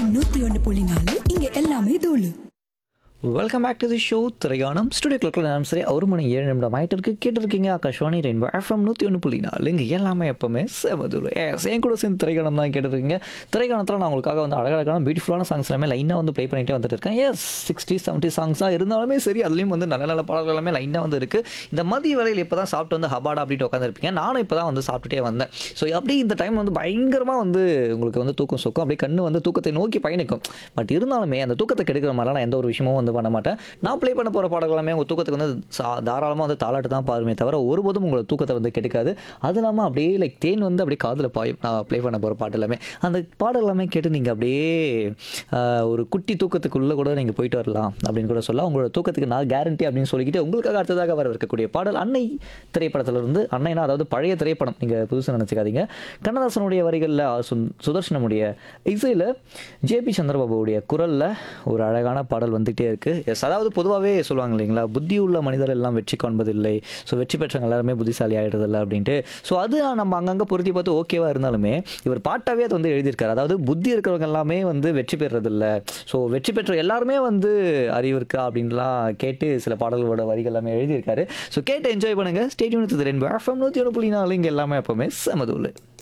FM நூத்தி ஒன்று புள்ளி நாலு இங்க எல்லாமே தூளு welcome back to the show திரையானம் ஸ்டுடியோ கிளக்கில் நேரம் சரி ஒரு மணி ஏழு நிமிடம் ஆயிட்டு இருக்கு கேட்டிருக்கீங்க ஆகாஷ்வாணி ரெயின்போ எஃப்எம் நூற்றி ஒன்று புள்ளி நாலு இங்கே எல்லாமே எப்பவுமே செமதுல ஏ என் கூட சேர்ந்து திரைக்கானம் தான் கேட்டிருக்கீங்க திரைக்கானத்தில் நான் உங்களுக்காக வந்து அழகழகான பியூட்டிஃபுல்லான சாங்ஸ் எல்லாமே லைனாக வந்து ப்ளே பண்ணிட்டே வந்துட்டு இருக்கேன் எஸ் சிக்ஸ்டி செவன்ட்டி சாங்ஸாக இருந்தாலுமே சரி அதுலேயும் வந்து நல்ல நல்ல பாடல்கள் எல்லாமே லைனாக வந்து இருக்கு இந்த மதிய வேலையில் இப்போ தான் சாப்பிட்டு வந்து ஹபாடா அப்படின்ட்டு உட்காந்துருப்பீங்க நானும் இப்போ தான் வந்து சாப்பிட்டுட்டே வந்தேன் ஸோ அப்படியே இந்த டைம் வந்து பயங்கரமாக வந்து உங்களுக்கு வந்து தூக்கம் சொக்கும் அப்படியே கண்ணு வந்து தூக்கத்தை நோக்கி பயணிக்கும் பட் இருந்தாலுமே அந்த தூக்கத்தை கெடுக்கிற மாதிரிலாம் நான் எந்த ஒரு விஷயமும் வந்து பண்ண மாட்டேன் நான் ப்ளே பண்ண போகிற பாடல்கள் எல்லாமே உங்கள் தூக்கத்துக்கு வந்து சா- தாராளமாக வந்து தாளாட்டு தான் பாருமே தவிர ஒருபோதும் உங்களோட தூக்கத்தை வந்து கெடுக்காது அது இல்லாமல் அப்படியே லைக் தேன் வந்து அப்படியே காதில் பாயும் நான் ப்ளே பண்ண போகிற பாட்டு எல்லாமே அந்த பாடல் எல்லாமே கேட்டு நீங்கள் அப்படியே ஆஹ், ஒரு குட்டி தூக்கத்துக்குள்ளே கூட நீங்கள் போயிட்டு வரலாம் அப்படின்னு கூட சொல்லலாம் உங்களோட தூக்கத்துக்கு நான் கேரண்டி அப்படின்னு சொல்லிக்கிட்டு உங்களுக்காக அடுத்ததாக வர இருக்கக்கூடிய பாடல் அன்னை திரைப்படத்துல இருந்து அன்னைனா அதாவது பழைய திரைப்படம் நீங்கள் புதுசாக நினச்சிக்காதீங்க கண்ணதாசனுடைய வரிகளில் சுதர்ஷனமுடைய இசையில் ஜேபி சந்திரபாபுவுடைய குரலில் ஒரு அழகான பாடல் வந்துகிட்டே இருக்குது எஸ் அதாவது பொதுவாகவே சொல்லுவாங்க இல்லைங்களா புத்தி உள்ள மனிதர் எல்லாம் வெற்றி காண்பதில்லை ஸோ வெற்றி பெற்றவங்க எல்லாருமே புத்திசாலி ஆகிடுறதில்ல அப்படின்ட்டு ஸோ அது நம்ம அங்கங்கே பொருத்தி பார்த்து ஓகேவா இருந்தாலுமே இவர் பாட்டாவே அது வந்து எழுதியிருக்காரு அதாவது புத்தி இருக்கிறவங்க எல்லாமே வந்து வெற்றி பெறதில்ல ஸோ வெற்றி பெற்ற எல்லாருமே வந்து அறிவு இருக்கா அப்படின்லாம் கேட்டு சில பாடல்களோட வரிகள் எல்லாமே எழுதியிருக்காரு ஸோ கேட்டு என்ஜாய் பண்ணுங்க ஸ்டேடியம் ரெண்டு எஃப்எம் நூற்றி ஒன்று புள்ளி நாலு இங்கே எல்லாமே எப்பவுமே செமதூள்